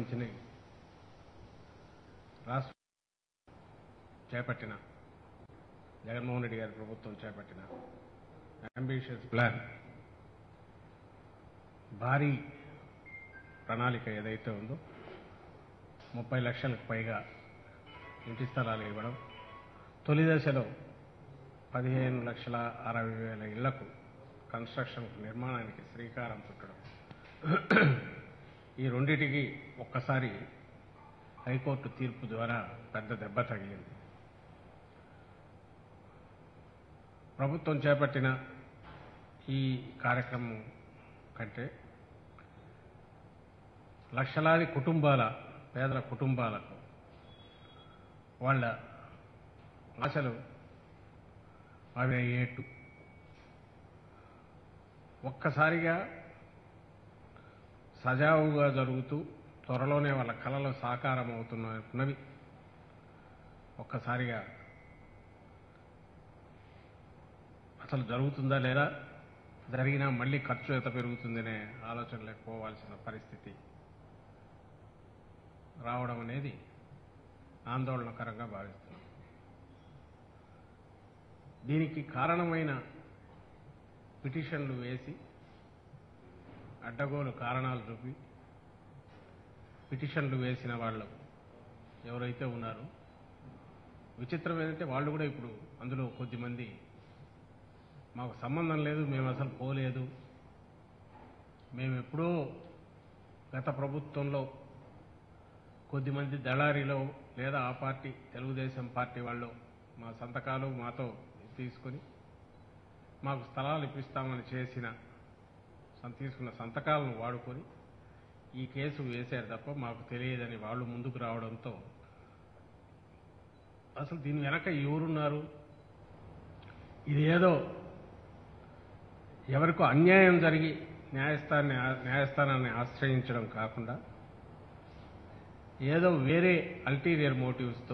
సంబంధించిన రాష్ట్ర చేపట్టిన జగన్మోహన్ రెడ్డి గారి ప్రభుత్వం చేపట్టిన అంబిషియస్ ప్లాన్ భారీ ప్రణాళిక ఏదైతే ఉందో ముప్పై లక్షలకు పైగా ఇంటి స్థలాలు ఇవ్వడం తొలి దశలో పదిహేను లక్షల అరవై వేల ఇళ్లకు కన్స్ట్రక్షన్ నిర్మాణానికి శ్రీకారం చుట్టడం ఈ రెండిటికి ఒక్కసారి హైకోర్టు తీర్పు ద్వారా పెద్ద దెబ్బ తగిలింది ప్రభుత్వం చేపట్టిన ఈ కార్యక్రమం కంటే లక్షలాది కుటుంబాల పేదల కుటుంబాలకు వాళ్ళ ఆశలు అవి అయ్యేట్టు ఒక్కసారిగా సజావుగా జరుగుతూ త్వరలోనే వాళ్ళ కళలు సాకారం అవుతున్నవి ఒక్కసారిగా అసలు జరుగుతుందా లేదా జరిగినా మళ్ళీ ఖర్చు ఎంత పెరుగుతుందనే ఆలోచనలకు పోవాల్సిన పరిస్థితి రావడం అనేది ఆందోళనకరంగా భావిస్తున్నాం దీనికి కారణమైన పిటిషన్లు వేసి అడ్డగోలు కారణాలు చూపి పిటిషన్లు వేసిన వాళ్ళు ఎవరైతే ఉన్నారో విచిత్రం ఏంటంటే వాళ్ళు కూడా ఇప్పుడు అందులో కొద్దిమంది మాకు సంబంధం లేదు మేము అసలు పోలేదు మేము ఎప్పుడో గత ప్రభుత్వంలో కొద్దిమంది దళారీలో లేదా ఆ పార్టీ తెలుగుదేశం పార్టీ వాళ్ళు మా సంతకాలు మాతో తీసుకొని మాకు స్థలాలు ఇప్పిస్తామని చేసిన సం- తీసుకున్న సంతకాలను వాడుకొని ఈ కేసు వేశారు తప్ప మాకు తెలియదని వాళ్ళు ముందుకు రావడంతో అసలు దీని వెనక ఎవరున్నారు ఇది ఏదో ఎవరికో అన్యాయం జరిగి న్యాయస్థానాన్ని న్యాయస్థానాన్ని ఆశ్రయించడం కాకుండా ఏదో వేరే అల్టీరియర్ మోటివ్స్తో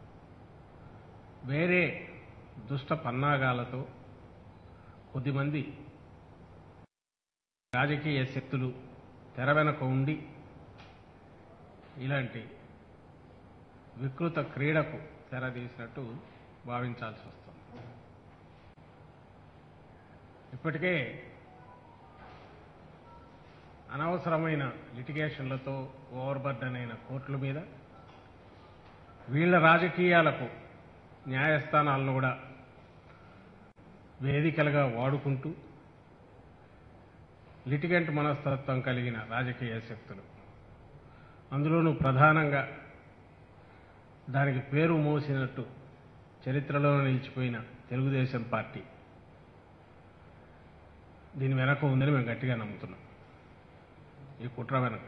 వేరే దుష్ట పన్నాగాలతో కొద్దిమంది రాజకీయ శక్తులు తెర వెనక ఉండి ఇలాంటి వికృత క్రీడకు తెరదీసినట్టు భావించాల్సి వస్తుంది ఇప్పటికే అనవసరమైన లిటిగేషన్లతో ఓవర్బర్డన్ అయిన కోర్టుల మీద వీళ్ళ రాజకీయాలకు న్యాయస్థానాలను కూడా వేదికలుగా వాడుకుంటూ లిటిగెంట్ మనస్తత్వం కలిగిన రాజకీయ శక్తులు అందులోనూ ప్రధానంగా దానికి పేరు మోసినట్టు చరిత్రలో నిలిచిపోయిన తెలుగుదేశం పార్టీ దీని వెనక ఉందని మేము గట్టిగా నమ్ముతున్నాం ఈ కుట్ర వెనక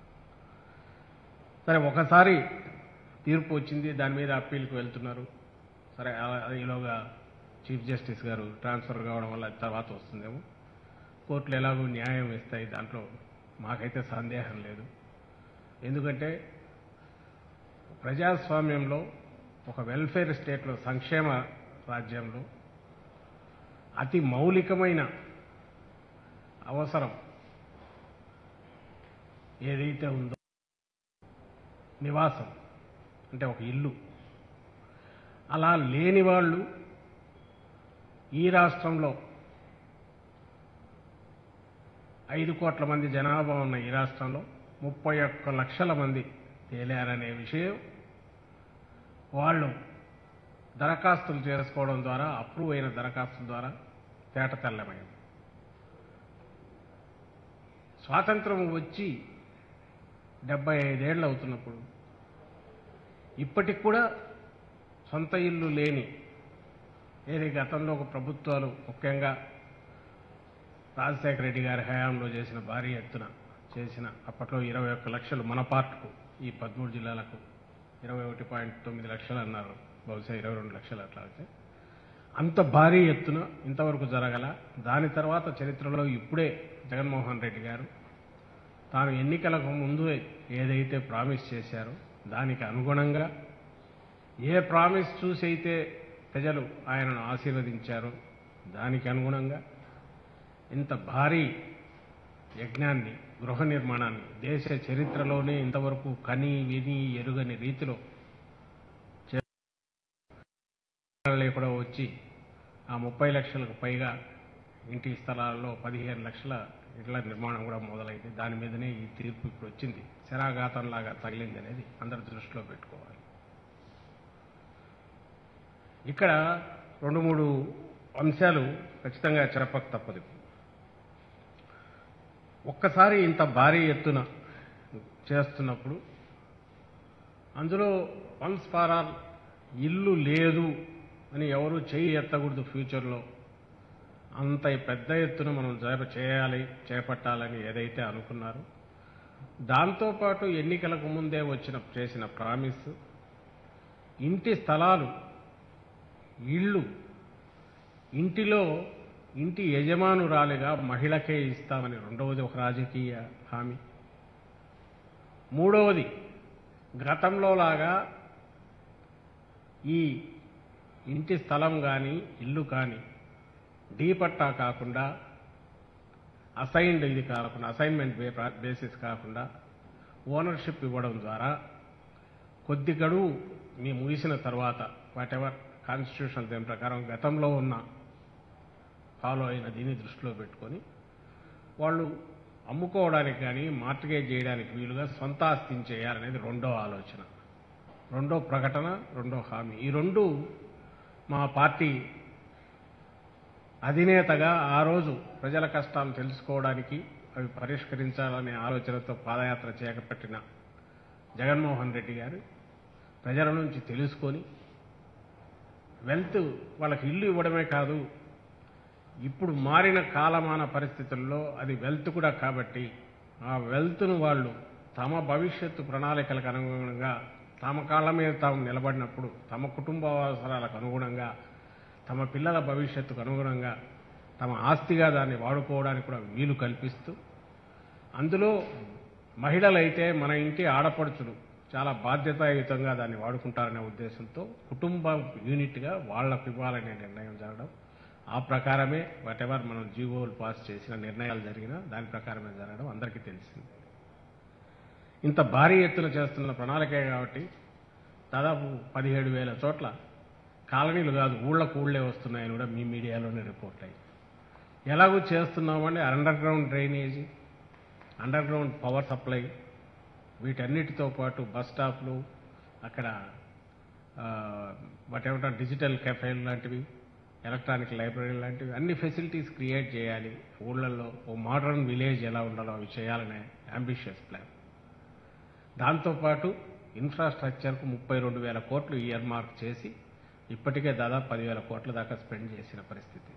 సరే ఒకసారి తీర్పు వచ్చింది దాని మీద అప్పీల్కి వెళ్తున్నారు సరే ఆ- ఈలోగా చీఫ్ జస్టిస్ గారు ట్రాన్స్ఫర్ కావడం వల్ల తర్వాత వస్తుందేమో కోర్టులు ఎలాగో న్యాయం ఇస్తాయి దాంట్లో మాకైతే సందేహం లేదు ఎందుకంటే ప్రజాస్వామ్యంలో ఒక వెల్ఫేర్ స్టేట్లో సంక్షేమ రాజ్యంలో అతి మౌలికమైన అవసరం ఏదైతే ఉందో నివాసం అంటే ఒక ఇల్లు అలా లేని వాళ్ళు ఈ రాష్ట్రంలో ఐదు కోట్ల మంది జనాభా ఉన్న ఈ రాష్ట్రంలో ముప్పై ఒక్క లక్షల మంది తేలారనే విషయం వాళ్ళు దరఖాస్తులు చేసుకోవడం ద్వారా అప్రూవ్ అయిన దరఖాస్తుల ద్వారా తేట తెల్లమైంది స్వాతంత్రం వచ్చి డెబ్బై ఐదేళ్ళు అవుతున్నప్పుడు ఇప్పటికి కూడా సొంత ఇల్లు లేని ఏది గతంలో ఒక ప్రభుత్వాలు ముఖ్యంగా రాజశేఖర రెడ్డి గారి హయాంలో చేసిన భారీ ఎత్తున చేసిన అప్పట్లో ఇరవై ఒక్క లక్షలు మన పార్ట్కు ఈ పదమూడు జిల్లాలకు ఇరవై ఒకటి పాయింట్ తొమ్మిది లక్షలు అన్నారు బహుశా ఇరవై రెండు లక్షలు అట్లా అయితే అంత భారీ ఎత్తున ఇంతవరకు జరగల దాని తర్వాత చరిత్రలో ఇప్పుడే జగన్మోహన్ రెడ్డి గారు తాను ఎన్నికలకు ముందు ఏదైతే ప్రామిస్ చేశారో దానికి అనుగుణంగా ఏ ప్రామిస్ చూసి అయితే ప్రజలు ఆయనను ఆశీర్వదించారో దానికి అనుగుణంగా ఇంత భారీ యజ్ఞాన్ని గృహ నిర్మాణాన్ని దేశ చరిత్రలోనే ఇంతవరకు కని విని ఎరుగని రీతిలో చే- కూడా వచ్చి ఆ ముప్పై లక్షలకు పైగా ఇంటి స్థలాల్లో పదిహేను లక్షల ఇళ్ల నిర్మాణం కూడా మొదలైంది దాని మీదనే ఈ తీర్పు ఇప్పుడు వచ్చింది శరాఘాతంలాగా తగిలింది అనేది అందరి దృష్టిలో పెట్టుకోవాలి ఇక్కడ రెండు మూడు అంశాలు ఖచ్చితంగా చెప్పక తప్పదు ఒక్కసారి ఇంత భారీ ఎత్తున చేస్తున్నప్పుడు అందులో వన్స్ ఫార్ ఆల్ ఇల్లు లేదు అని ఎవరు చేయి ఎత్తకూడదు ఫ్యూచర్లో అంత పెద్ద ఎత్తున మనం జర చేయాలి చేపట్టాలని ఏదైతే అనుకున్నారో దాంతోపాటు ఎన్నికలకు ముందే వచ్చిన చేసిన ప్రామిస్ ఇంటి స్థలాలు ఇళ్ళు ఇంటిలో ఇంటి యజమానురాలిగా మహిళకే ఇస్తామని రెండవది ఒక రాజకీయ హామీ మూడవది గతంలో లాగా ఈ ఇంటి స్థలం కానీ ఇల్లు కానీ డీ పట్టా కాకుండా అసైన్డ్ ఇది కాకుండా అసైన్మెంట్ బే- బేసిస్ కాకుండా ఓనర్షిప్ ఇవ్వడం ద్వారా కొద్ది గడువు మీ ముగిసిన తర్వాత వాట్ ఎవర్ కాన్స్టిట్యూషన్ దీని ప్రకారం గతంలో ఉన్న ఫాలో అయిన దీన్ని దృష్టిలో పెట్టుకొని వాళ్ళు అమ్ముకోవడానికి కానీ మార్టిగేజ్ చేయడానికి వీలుగా సొంత ఆస్తిని చేయాలనేది రెండో ఆలోచన రెండో ప్రకటన రెండో హామీ ఈ రెండు మా పార్టీ అధినేతగా ఆ రోజు ప్రజల కష్టాలు తెలుసుకోవడానికి అవి పరిష్కరించాలనే ఆలోచనతో పాదయాత్ర చేపట్టిన జగన్మోహన్ రెడ్డి గారు ప్రజల నుంచి తెలుసుకొని వెల్త్ వాళ్ళకి ఇల్లు ఇవ్వడమే కాదు ఇప్పుడు మారిన కాలమాన పరిస్థితుల్లో అది వెల్త్ కూడా కాబట్టి ఆ వెల్త్ను వాళ్ళు తమ భవిష్యత్తు ప్రణాళికలకు అనుగుణంగా తమ కాళ్ళ మీద తాము నిలబడినప్పుడు తమ కుటుంబ అవసరాలకు అనుగుణంగా తమ పిల్లల భవిష్యత్తుకు అనుగుణంగా తమ ఆస్తిగా దాన్ని వాడుకోవడానికి కూడా వీలు కల్పిస్తూ అందులో మహిళలైతే మన ఇంటి ఆడపడుచులు చాలా బాధ్యతాయుతంగా దాన్ని వాడుకుంటారనే ఉద్దేశంతో కుటుంబ యూనిట్గా వాళ్ళకు ఇవ్వాలనే నిర్ణయం జరగడం ఆ ప్రకారమే వాట్ ఎవర్ మనం జీవోలు పాస్ చేసిన నిర్ణయాలు జరిగినా దాని ప్రకారమే జరగడం అందరికీ తెలిసింది ఇంత భారీ ఎత్తున చేస్తున్న ప్రణాళికే కాబట్టి దాదాపు పదిహేడు వేల చోట్ల కాలనీలు కాదు ఊళ్ళకు ఊళ్ళే వస్తున్నాయని కూడా మీ మీడియాలోనే రిపోర్ట్ అయ్యి ఎలాగూ చేస్తున్నామంటే under ground drainage under ground power supply వీటన్నిటితో పాటు బస్ స్టాప్లు అక్కడ వాటేమంటారు డిజిటల్ కెఫేలు లాంటివి ఎలక్ట్రానిక్ లైబ్రరీ లాంటివి అన్ని ఫెసిలిటీస్ క్రియేట్ చేయాలి ఊళ్ళల్లో ఓ మోడర్న్ విలేజ్ ఎలా ఉండాలో అవి చేయాలనే అంబిషియస్ ప్లాన్ దాంతోపాటు ఇన్ఫ్రాస్ట్రక్చర్కు ముప్పై రెండు వేల కోట్లు ఇయర్ మార్క్ చేసి ఇప్పటికే దాదాపు పదివేల కోట్ల దాకా స్పెండ్ చేసిన పరిస్థితి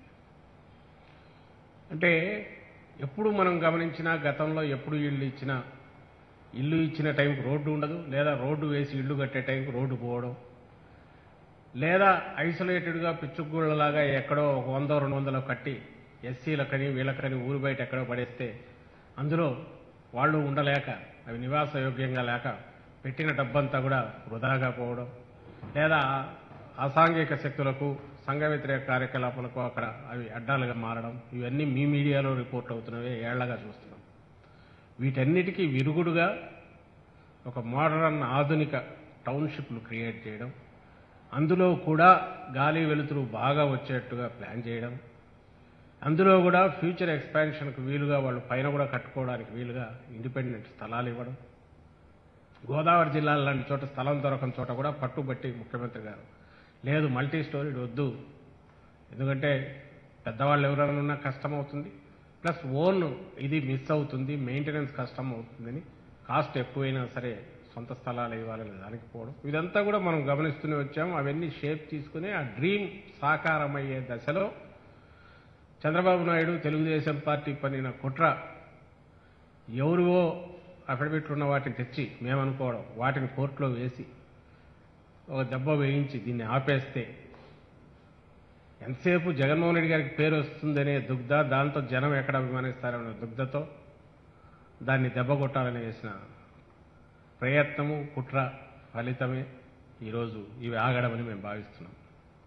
అంటే ఎప్పుడు మనం గమనించినా గతంలో ఎప్పుడు ఇల్లు ఇచ్చినా ఇల్లు ఇచ్చిన టైంకి రోడ్డు ఉండదు లేదా రోడ్డు వేసి ఇల్లు కట్టే టైంకి రోడ్డు పోవడం లేదా ఐసోలేటెడ్గా పిచ్చుగూళ్ళలాగా ఎక్కడో ఒక వందో రెండు వందలో కట్టి ఎస్సీలకని వీళ్ళకని ఊరు బయట ఎక్కడో పడేస్తే అందులో వాళ్ళు ఉండలేక అవి నివాసయోగ్యంగా లేక పెట్టిన డబ్బంతా కూడా వృధాగా పోవడం లేదా అసాంఘిక శక్తులకు సంఘ వ్యతిరేక కార్యకలాపాలకు అక్కడ అవి అడ్డాలుగా మారడం ఇవన్నీ మీ మీడియాలో రిపోర్ట్ అవుతున్నవే ఏళ్లగా చూస్తున్నాం వీటన్నిటికీ విరుగుడుగా ఒక మోడర్న్ ఆధునిక టౌన్షిప్లు క్రియేట్ చేయడం అందులో కూడా గాలి వెలుతురు బాగా వచ్చేట్టుగా ప్లాన్ చేయడం అందులో కూడా ఫ్యూచర్ ఎక్స్పాన్షన్కు వీలుగా వాళ్ళు పైన కూడా కట్టుకోవడానికి వీలుగా ఇండిపెండెంట్ స్థలాలు ఇవ్వడం గోదావరి జిల్లాల లాంటి చోట స్థలం దొరకని చోట కూడా పట్టుబట్టి ముఖ్యమంత్రి గారు లేదు మల్టీ స్టోరీడ్ వద్దు ఎందుకంటే పెద్దవాళ్ళు ఎవరైనా ఉన్నా కష్టం అవుతుంది ప్లస్ ఓన్ ఇది మిస్ అవుతుంది మెయింటెనెన్స్ కష్టం అవుతుందని కాస్ట్ ఎక్కువైనా సరే సొంత స్థలాలు ఇవ్వాలని దానికి పోవడం ఇదంతా కూడా మనం గమనిస్తూనే వచ్చాము అవన్నీ షేప్ తీసుకుని ఆ డ్రీమ్ సాకారమయ్యే దశలో చంద్రబాబు నాయుడు తెలుగుదేశం పార్టీ పనిన కుట్ర ఎవరివో అఫిడవిట్లు ఉన్న వాటిని తెచ్చి మేమనుకోవడం వాటిని కోర్టులో వేసి ఒక దెబ్బ వేయించి దీన్ని ఆపేస్తే ఎంతసేపు జగన్మోహన్ రెడ్డి గారికి పేరు వస్తుందనే దుగ్ధ దాంతో జనం ఎక్కడ అభిమానిస్తారనే దుగ్ధతో దాన్ని దెబ్బ కొట్టాలని వేసిన ప్రయత్నము కుట్ర ఫలితమే ఈరోజు ఇవి ఆగడమని మేము భావిస్తున్నాం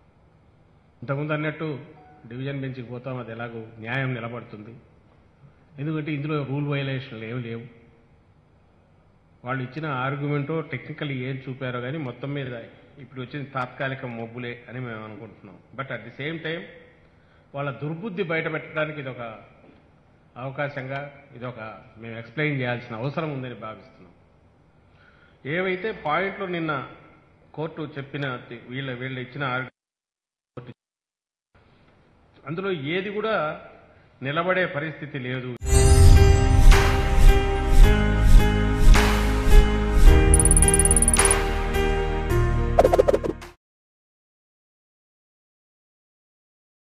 ఇంతకుముందు అన్నట్టు డివిజన్ బెంచ్కి పోతాం అది ఎలాగో న్యాయం నిలబడుతుంది ఎందుకంటే ఇందులో రూల్ వైలేషన్లు ఏమి లేవు వాళ్ళు ఇచ్చిన ఆర్గ్యుమెంటో టెక్నికల్ ఏం చూపారో కానీ మొత్తం మీద ఇప్పుడు వచ్చిన తాత్కాలిక మబ్బులే అని మేము అనుకుంటున్నాం but at the same time వాళ్ళ దుర్బుద్ధి బయట పెట్టడానికి ఇది ఒక అవకాశంగా ఇది ఒక మేము ఎక్స్ప్లెయిన్ చేయాల్సిన అవసరం ఉందని భావిస్తున్నాం ఏవైతే పాయింట్లు నిన్న కోర్టు చెప్పిన వీళ్ళ వీళ్ళు ఇచ్చిన ఆర్గ్యు- అందులో ఏది కూడా నిలబడే పరిస్థితి లేదు